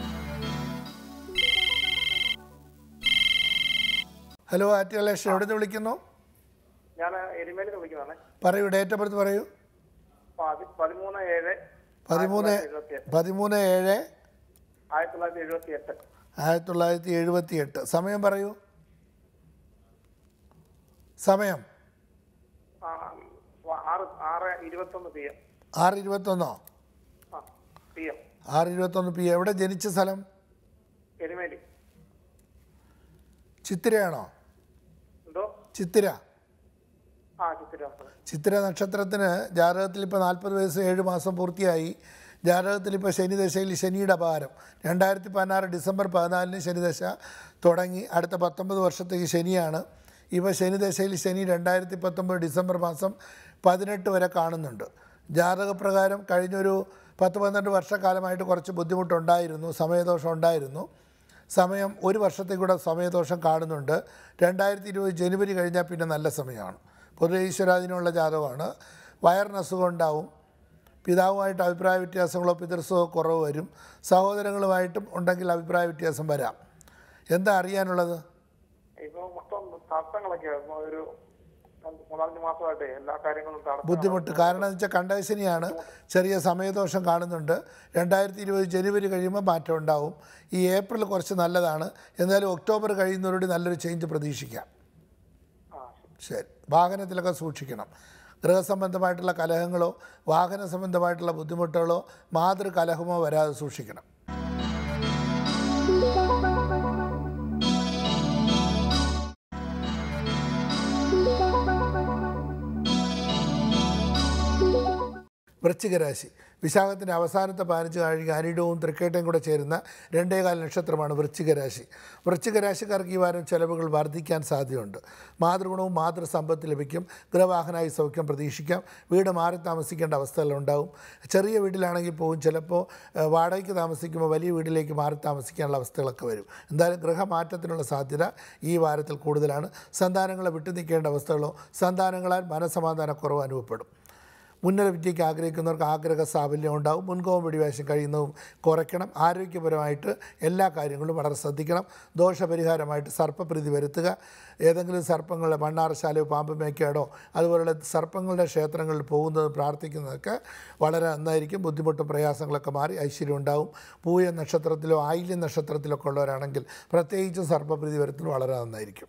ഹലോ ആറ്റുകലേഷൻ എവിടെ നിന്ന് വിളിക്കുന്നു ഞാൻ എരുമേലിൽ നിന്ന് വിളിക്കുന്നതാണ് പറയൂ ഡേറ്റ് ഓഫ് ബർത്ത് പറയൂ പതി- പതിമൂന്ന് ഏഴ് പതിമൂന്ന് പതിമൂന്ന് ഏഴ് ആയിരത്തി തൊള്ളായിരത്തി എഴുപത്തി എട്ട് ആയിരത്തി തൊള്ളായിരത്തി എഴുപത്തി എട്ട് സമയം പറയൂ സമയം ആ, ആറ് ആറ് ഇരുപത്തൊന്ന് പി എം ആറ് ഇരുപത്തൊന്നോ ആ പി എം ആറ് ഇരുപത്തൊന്ന് പി എവിടെ ജനിച്ച സ്ഥലം എരുമേലി ചിത്തിരയാണോ എന്തോ ചിത്തിര ആ ചിത്തിരാസനം ചിത്തിര നക്ഷത്രത്തിന് ജാതകത്തിൽ ഇപ്പോൾ നാൽപ്പത് വയസ്സ് ഏഴ് മാസം പൂർത്തിയായി ജാതകത്തിൽ ഇപ്പോൾ ശനിദശയിൽ ശനിയുടെ അപകാരം രണ്ടായിരത്തി പതിനാറ് ഡിസംബർ പതിനാലിന് ശനിദശ തുടങ്ങി അടുത്ത പത്തൊമ്പത് വർഷത്തേക്ക് ശനിയാണ് ഇപ്പോൾ ശനിദശയിൽ ശനി രണ്ടായിരത്തി പത്തൊമ്പത് ഡിസംബർ മാസം പതിനെട്ട് വരെ കാണുന്നുണ്ട് ജാതകപ്രകാരം കഴിഞ്ഞൊരു പത്ത് പന്ത്രണ്ട് വർഷക്കാലമായിട്ട് കുറച്ച് ബുദ്ധിമുട്ടുണ്ടായിരുന്നു സമയദോഷം ഉണ്ടായിരുന്നു സമയം ഒരു വർഷത്തേക്കൂടെ സമയദോഷം കാണുന്നുണ്ട് രണ്ടായിരത്തി ഇരുപത് ജനുവരി കഴിഞ്ഞാൽ പിന്നെ നല്ല സമയമാണ് പൊതുവെ ഈശ്വരാധീനമുള്ള ജാതകമാണ് വയറിന് അസുഖം ഉണ്ടാവും പിതാവുമായിട്ട് അഭിപ്രായ വ്യത്യാസങ്ങളോ പിതൃസുഖോ കുറവ് വരും സഹോദരങ്ങളുമായിട്ടും ഉണ്ടെങ്കിൽ അഭിപ്രായ വ്യത്യാസം വരാം എന്താ അറിയാനുള്ളത് ഇപ്പൊ മൊത്തം തടസ്സങ്ങളൊക്കെ ഒരു മൂന്നാലഞ്ച് മാസമായിട്ട് എല്ലാ കാര്യങ്ങളും തടസ്സം ബുദ്ധിമുട്ട് കാരണം എന്ന് വെച്ചാൽ കണ്ടശനിയാണ് ചെറിയ സമയദോഷം കാണുന്നുണ്ട് രണ്ടായിരത്തി ഇരുപത് ജനുവരി കഴിയുമ്പോൾ മാറ്റം ഉണ്ടാവും ഈ ഏപ്രിൽ കുറച്ച് നല്ലതാണ് എന്നാലും ഒക്ടോബർ കഴിയുന്നതോടുകൂടി നല്ലൊരു ചേഞ്ച് പ്രതീക്ഷിക്കാം ആ ശരി വാഹനത്തിലൊക്കെ സൂക്ഷിക്കണം ഗൃഹസംബന്ധമായിട്ടുള്ള കലഹങ്ങളോ വാഹന സംബന്ധമായിട്ടുള്ള ബുദ്ധിമുട്ടുകളോ മാതൃ കലഹമോ വരാതെ സൂക്ഷിക്കണം വൃശ്ചികരാശി വിശാഖത്തിൻ്റെ അവസാനത്തെ പതിനഞ്ച് കഴിഞ്ഞ് അനിടവും തൃക്കേട്ടയും കൂടെ ചേരുന്ന രണ്ടേകാൽ നക്ഷത്രമാണ് വൃശ്ചികരാശി വൃശ്ചികരാശിക്കാർക്ക് ഈ വാരം ചെലവുകൾ വർദ്ധിക്കാൻ സാധ്യതയുണ്ട് മാതൃഗുണവും മാതൃസമ്പത്ത് ലഭിക്കും ഗൃഹവാഹനായി സൗഖ്യം പ്രതീക്ഷിക്കാം വീട് മാറി താമസിക്കേണ്ട അവസ്ഥകളുണ്ടാവും ചെറിയ വീട്ടിലാണെങ്കിൽ പോവും ചിലപ്പോൾ ഏഹ്, വാടകയ്ക്ക് താമസിക്കുമ്പോൾ വലിയ വീട്ടിലേക്ക് മാറി താമസിക്കാനുള്ള അവസ്ഥകളൊക്കെ വരും എന്തായാലും ഗൃഹമാറ്റത്തിനുള്ള സാധ്യത ഈ വാരത്തിൽ കൂടുതലാണ് സന്താനങ്ങളെ വിട്ടു നിൽക്കേണ്ട അവസ്ഥകളോ സന്താനങ്ങളാൽ മനസമാധാനക്കുറവ് അനുഭവപ്പെടും ഉന്നത വിദ്യയ്ക്ക് ആഗ്രഹിക്കുന്നവർക്ക് ആഗ്രഹ സാഫല്യം ഉണ്ടാവും മുൻകോപം പിടിവാശം കഴിയുന്നതും കുറയ്ക്കണം ആരോഗ്യപരമായിട്ട് എല്ലാ കാര്യങ്ങളും വളരെ ശ്രദ്ധിക്കണം ദോഷപരിഹാരമായിട്ട് സർപ്പപ്രീതി വരുത്തുക ഏതെങ്കിലും സർപ്പങ്ങളുടെ മണ്ണാറശാലയോ പാമ്പ് മേക്കേടോ അതുപോലുള്ള സർപ്പങ്ങളുടെ ക്ഷേത്രങ്ങളിൽ പോകുന്നത് പ്രാർത്ഥിക്കുന്നതൊക്കെ വളരെ നന്നായിരിക്കും ബുദ്ധിമുട്ടും പ്രയാസങ്ങളൊക്കെ മാറി ഐശ്വര്യം ഉണ്ടാവും പൂയ നക്ഷത്രത്തിലോ ആയില്യം നക്ഷത്രത്തിലോ ഒക്കെ ഉള്ളവരാണെങ്കിൽ പ്രത്യേകിച്ചും സർപ്പപ്രീതി വരുത്തുന്നത് വളരെ നന്നായിരിക്കും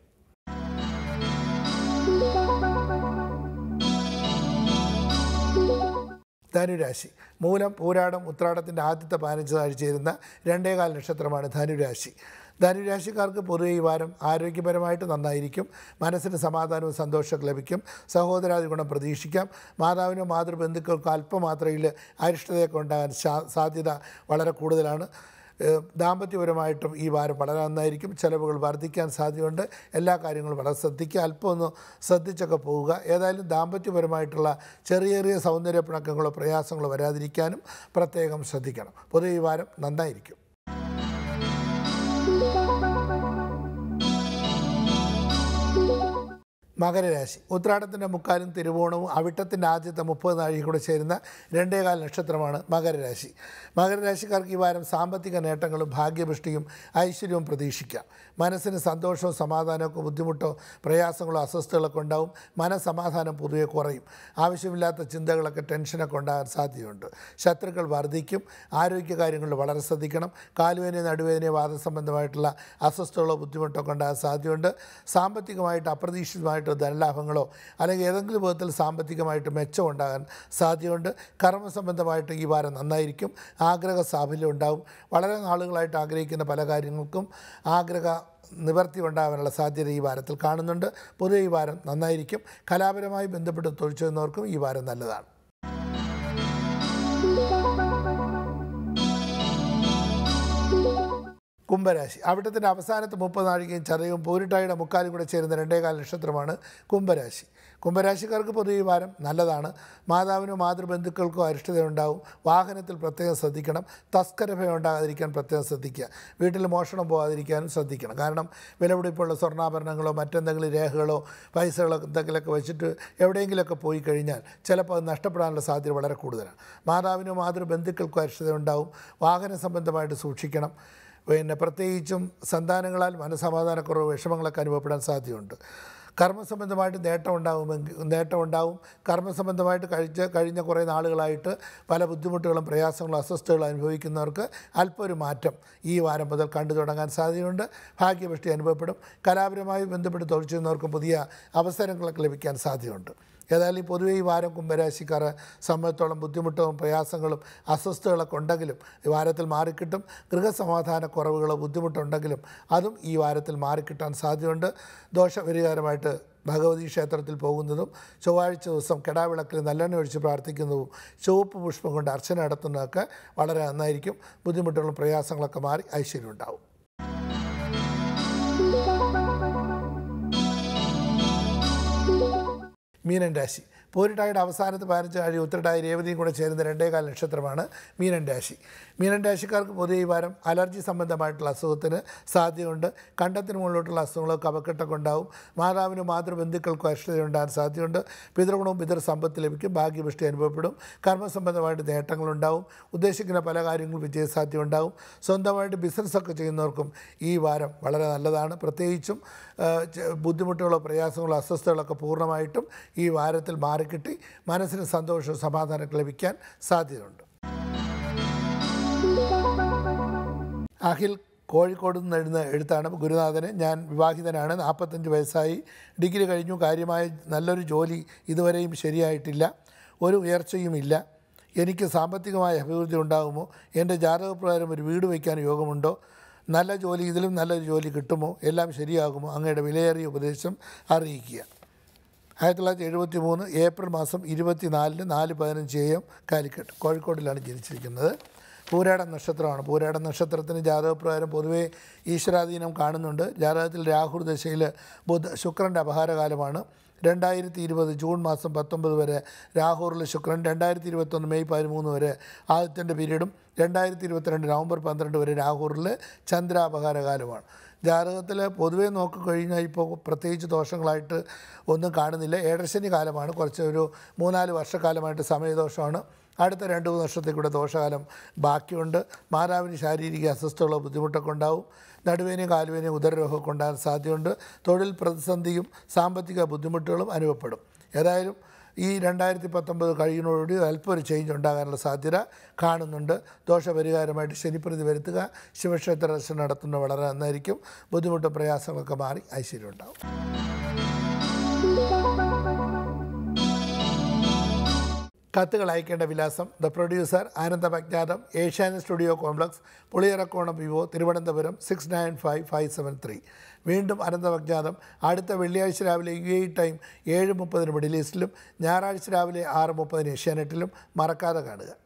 ധനുരാശി മൂലം പൂരാടം ഉത്രാടത്തിൻ്റെ ആദ്യത്തെ പതിനഞ്ച് നാഴ്ച ചേരുന്ന രണ്ടേകാൽ നക്ഷത്രമാണ് ധനുരാശി ധനുരാശിക്കാർക്ക് പൊതുവെ ഈ വാരം ആരോഗ്യപരമായിട്ട് നന്നായിരിക്കും മനസ്സിന് സമാധാനവും സന്തോഷമൊക്കെ ലഭിക്കും സഹോദരാദി ഗുണം പ്രതീക്ഷിക്കാം മാതാവിനോ മാതൃബന്ധുക്കൾക്കോ അല്പമാത്രയിൽ അരിഷ്ടതയൊക്കെ ഉണ്ടാകാൻ സാ- സാധ്യത വളരെ കൂടുതലാണ് ഏഹ് ദാമ്പത്യപരമായിട്ടും ഈ വാരം വളരെ നന്നായിരിക്കും ചിലവുകൾ വർദ്ധിക്കാൻ സാധ്യതയുണ്ട് എല്ലാ കാര്യങ്ങളും വളരെ ശ്രദ്ധിക്കുക അല്പം ഒന്ന് ശ്രദ്ധിച്ചൊക്കെ പോവുക ഏതായാലും ദാമ്പത്യപരമായിട്ടുള്ള ചെറിയ ചെറിയ സൗന്ദര്യ പിണക്കങ്ങളോ പ്രയാസങ്ങളോ വരാതിരിക്കാനും പ്രത്യേകം ശ്രദ്ധിക്കണം പൊതുവെ ഈ വാരം നന്നായിരിക്കും മകരരാശി ഉത്രാടത്തിൻ്റെ മുക്കാലും തിരുവോണവും അവിട്ടത്തിൻ്റെ ആദ്യത്തെ മുപ്പത് നാഴിക കൂടെ ചേരുന്ന രണ്ടേകാൽ നക്ഷത്രമാണ് മകരരാശി മകരരാശിക്കാർക്ക് ഈ വാരം സാമ്പത്തിക നേട്ടങ്ങളും ഭാഗ്യപുഷ്ടിയും ഐശ്വര്യവും പ്രതീക്ഷിക്കാം മനസ്സിന് സന്തോഷവും സമാധാനമൊക്കെ ബുദ്ധിമുട്ടോ പ്രയാസങ്ങളോ അസ്വസ്ഥതകളൊക്കെ ഉണ്ടാവും മനസമാധാനം പൊതുവെ കുറയും ആവശ്യമില്ലാത്ത ചിന്തകളൊക്കെ ടെൻഷനൊക്കെ ഉണ്ടാകാൻ സാധ്യതയുണ്ട് ശത്രുക്കൾ വർദ്ധിക്കും ആരോഗ്യകാര്യങ്ങളിൽ വളരെ ശ്രദ്ധിക്കണം കാലുവേദന നടുവേദന വാദസംബന്ധമായിട്ടുള്ള അസ്വസ്ഥതകളോ ബുദ്ധിമുട്ടൊക്കെ ഉണ്ടാകാൻ സാധ്യതയുണ്ട് സാമ്പത്തികമായിട്ട് അപ്രതീക്ഷിതമായിട്ട് ധനലാഭങ്ങളോ അല്ലെങ്കിൽ ഏതെങ്കിലും വിധത്തിൽ സാമ്പത്തികമായിട്ട് മെച്ചം ഉണ്ടാകാൻ സാധ്യതയുണ്ട് കർമ്മസംബന്ധമായിട്ട് ഈ വാരം നന്നായിരിക്കും ആഗ്രഹ സാഫല്യം ഉണ്ടാവും വളരെ നാളുകളായിട്ട് ആഗ്രഹിക്കുന്ന പല കാര്യങ്ങൾക്കും ആഗ്രഹ നിവർത്തി ഉണ്ടാകാനുള്ള സാധ്യത ഈ വാരത്തിൽ കാണുന്നുണ്ട് പൊതുവെ ഈ വാരം നന്നായിരിക്കും കലാപരമായി ബന്ധപ്പെട്ട് തൊഴിൽ ചെയ്യുന്നവർക്കും ഈ വാരം നല്ലതാണ് കുംഭരാശി അവിടത്തിൻ്റെ അവസാനത്തെ മുപ്പത് നാഴികയും ചതയും പൂരിട്ടായുടെ മുക്കാലും കൂടെ ചേരുന്ന രണ്ടേകാൽ നക്ഷത്രമാണ് കുംഭരാശി കുംഭരാശിക്കാർക്ക് പൊതുവെ ഈ വാരം നല്ലതാണ് മാതാവിനോ മാതൃബന്ധുക്കൾക്കോ അരിഷ്ടതയുണ്ടാവും വാഹനത്തിൽ പ്രത്യേകം ശ്രദ്ധിക്കണം തസ്കരഭയം ഉണ്ടാകാതിരിക്കാൻ പ്രത്യേകം ശ്രദ്ധിക്കുക വീട്ടിൽ മോഷണം പോകാതിരിക്കാനും ശ്രദ്ധിക്കണം കാരണം വിലപിടിപ്പുള്ള സ്വർണ്ണാഭരണങ്ങളോ മറ്റെന്തെങ്കിലും രേഖകളോ പൈസകളോ എന്തെങ്കിലുമൊക്കെ വെച്ചിട്ട് എവിടെയെങ്കിലുമൊക്കെ പോയി കഴിഞ്ഞാൽ ചിലപ്പോൾ അത് നഷ്ടപ്പെടാനുള്ള സാധ്യത വളരെ കൂടുതലാണ് മാതാവിനോ മാതൃബന്ധുക്കൾക്കോ അരിഷ്ടതയുണ്ടാവും വാഹന സംബന്ധമായിട്ട് സൂക്ഷിക്കണം പിന്നെ പ്രത്യേകിച്ചും സന്താനങ്ങളാൽ മനസമാധാനക്കുറവ് വിഷമങ്ങളൊക്കെ അനുഭവപ്പെടാൻ സാധ്യതയുണ്ട് കർമ്മസംബന്ധമായിട്ട് നേട്ടം ഉണ്ടാകുമെങ്കിൽ നേട്ടം ഉണ്ടാവും കർമ്മസംബന്ധമായിട്ട് കഴിച്ച കഴിഞ്ഞ കുറേ നാളുകളായിട്ട് പല ബുദ്ധിമുട്ടുകളും പ്രയാസങ്ങളും അസ്വസ്ഥതകളും അനുഭവിക്കുന്നവർക്ക് അല്പം ഒരു മാറ്റം ഈ വാരം മുതൽ കണ്ടു തുടങ്ങാൻ സാധ്യതയുണ്ട് ഭാഗ്യപുഷ്ടി അനുഭവപ്പെടും കലാപരമായി ബന്ധപ്പെട്ട് തൊഴിൽ ചെയ്യുന്നവർക്കും പുതിയ അവസരങ്ങളൊക്കെ ലഭിക്കാൻ സാധ്യതയുണ്ട് ഏതായാലും ഈ പൊതുവെ ഈ വാരം കുംഭരാശിക്കാരെ സംബന്ധിച്ചോളം ബുദ്ധിമുട്ടും പ്രയാസങ്ങളും അസ്വസ്ഥതകളൊക്കെ ഉണ്ടെങ്കിലും ഈ വാരത്തിൽ മാറിക്കിട്ടും ഗൃഹസമാധാന കുറവുകളോ ബുദ്ധിമുട്ടുണ്ടെങ്കിലും അതും ഈ വാരത്തിൽ മാറിക്കിട്ടാൻ സാധ്യതയുണ്ട് ദോഷപരിഹാരമായിട്ട് ഭഗവതി ക്ഷേത്രത്തിൽ പോകുന്നതും ചൊവ്വാഴ്ച ദിവസം കെടാവിളക്കിൽ നല്ലെണ്ണ ഒഴിച്ച് പ്രാർത്ഥിക്കുന്നതും ചുവപ്പ് പുഷ്പം കൊണ്ട് അർച്ചന നടത്തുന്നതൊക്കെ വളരെ നന്നായിരിക്കും ബുദ്ധിമുട്ടുകളും പ്രയാസങ്ങളൊക്കെ മാറി ഐശ്വര്യം ഉണ്ടാവും മീനൻ രാശി പോരിട്ടായുടെ അവസാനത്തെ പതിനഞ്ച് കഴി ഉത്തരട്ടായി രേവതിയും കൂടെ ചേരുന്ന രണ്ടേകാൽ നക്ഷത്രമാണ് മീനൻ രാശി മീനൻ രാശിക്കാർക്ക് പൊതുവെ ഈ വാരം അലർജി സംബന്ധമായിട്ടുള്ള അസുഖത്തിന് സാധ്യതയുണ്ട് കണ്ടത്തിന് മുകളിലോട്ടുള്ള അസുഖങ്ങളോ കപക്കെട്ടൊക്കെ ഉണ്ടാവും മാതാവിനും മാതൃബന്ധുക്കൾക്കും അരിഷ്ടതയുണ്ടാകാൻ സാധ്യതയുണ്ട് പിതൃഗുണവും പിതൃ സമ്പത്ത് ലഭിക്കും ഭാഗ്യപുഷ്ടി അനുഭവപ്പെടും കർമ്മസംബന്ധമായിട്ട് നേട്ടങ്ങളുണ്ടാവും ഉദ്ദേശിക്കുന്ന പല കാര്യങ്ങളും വിജയസാധ്യത ഉണ്ടാവും സ്വന്തമായിട്ട് ബിസിനസ്സൊക്കെ ചെയ്യുന്നവർക്കും ഈ വാരം വളരെ നല്ലതാണ് പ്രത്യേകിച്ചും ആ, ചെ- ബുദ്ധിമുട്ടുകളോ പ്രയാസങ്ങളോ അസ്വസ്ഥതകളൊക്കെ പൂർണ്ണമായിട്ടും ഈ വാരത്തിൽ മാറിക്കിട്ടി മനസ്സിന് സന്തോഷവും സമാധാനമൊക്കെ ലഭിക്കാൻ സാധ്യതയുണ്ട് അഖിൽ കോഴിക്കോട് നിന്ന് എഴുതുന്ന എഴുത്താണ് ഗുരുനാഥന് ഞാൻ വിവാഹിതനാണ് നാൽപ്പത്തഞ്ച് വയസ്സായി ഡിഗ്രി കഴിഞ്ഞു കാര്യമായ നല്ലൊരു ജോലി ഇതുവരെയും ശരിയായിട്ടില്ല ഒരു ഉയർച്ചയുമില്ല എനിക്ക് സാമ്പത്തികമായ അഭിവൃദ്ധി ഉണ്ടാകുമോ എൻ്റെ ജാതകപ്രകാരം ഒരു വീട് വയ്ക്കാൻ യോഗമുണ്ടോ നല്ല ജോലി ഇതിലും നല്ലൊരു ജോലി കിട്ടുമോ എല്ലാം ശരിയാകുമോ അങ്ങയുടെ വിലയേറിയ ഉപദേശം അറിയിക്കുക ആയിരത്തി തൊള്ളായിരത്തി എഴുപത്തി മൂന്ന് ഏപ്രിൽ മാസം ഇരുപത്തിനാലിന് നാല് പതിനഞ്ച് എ എം കാലിക്കട്ട് കോഴിക്കോടിലാണ് ജനിച്ചിരിക്കുന്നത് പൂരാടം നക്ഷത്രമാണ് പൂരാടം നക്ഷത്രത്തിന് ജാതകപ്രകാരം പൊതുവേ ഈശ്വരാധീനം കാണുന്നുണ്ട് ജാതകത്തിൽ രാഹുർ ദശയിൽ ബുധ ശുക്രൻ്റെ അപഹാരകാലമാണ് രണ്ടായിരത്തി ഇരുപത് ജൂൺ മാസം പത്തൊമ്പത് വരെ രാഹൂറിൽ ശുക്രൻ രണ്ടായിരത്തി ഇരുപത്തൊന്ന് മെയ് പതിമൂന്ന് വരെ ആദിത്യൻ്റെ പീരീഡും രണ്ടായിരത്തി ഇരുപത്തിരണ്ട് നവംബർ പന്ത്രണ്ട് വരെ രാഹൂറിൽ ചന്ദ്രാപഹാരകാലമാണ് ജാതകത്തിൽ പൊതുവേ നോക്കിക്കഴിഞ്ഞാൽ ഇപ്പോൾ പ്രത്യേകിച്ച് ദോഷങ്ങളായിട്ട് ഒന്നും കാണുന്നില്ല ഏഴരശനി കാലമാണ് കുറച്ച് ഒരു മൂന്നാല് വർഷക്കാലമായിട്ട് സമയദോഷമാണ് അടുത്ത രണ്ട് മൂന്ന് വർഷത്തേക്കൂടെ ദോഷകാലം ബാക്കിയുണ്ട് മാതാവിന് ശാരീരിക അസ്വസ്ഥതകളോ ബുദ്ധിമുട്ടൊക്കെ ഉണ്ടാവും നടുവേനയും കാലുവേനയും ഉദരരോഗമൊക്കെ ഉണ്ടാകാൻ സാധ്യതയുണ്ട് തൊഴിൽ പ്രതിസന്ധിയും സാമ്പത്തിക ബുദ്ധിമുട്ടുകളും അനുഭവപ്പെടും ഏതായാലും ഈ രണ്ടായിരത്തി പത്തൊമ്പത് കഴിയുന്നതോടുകൂടി അല്പം ഒരു ചേഞ്ച് ഉണ്ടാകാനുള്ള സാധ്യത കാണുന്നുണ്ട് ദോഷപരിഹാരമായിട്ട് ശനിപ്രതി വരുത്തുക ശിവക്ഷേത്ര ദർശനം നടത്തുന്നത് വളരെ നന്നായിരിക്കും ബുദ്ധിമുട്ടും പ്രയാസങ്ങളൊക്കെ മാറി ഐശ്വര്യം ഉണ്ടാവും കത്തുകൾ അയക്കേണ്ട വിലാസം ദ പ്രൊഡ്യൂസർ ആനന്ദമജ്ഞാതം ഏഷ്യാനെറ്റ് സ്റ്റുഡിയോ കോംപ്ലക്സ് പുളിയറക്കോണം വിവോ Thiruvananthapuram six nine five five seven three വീണ്ടും അനന്തമജ്ഞാതം അടുത്ത വെള്ളിയാഴ്ച രാവിലെ യു എ ടൈം ഏഴ് മുപ്പതിന് മിഡിൽ ഈസ്റ്റിലും ഞായറാഴ്ച രാവിലെ ആറ് മുപ്പതിന് ഏഷ്യാനെറ്റിലും മറക്കാതെ കാണുക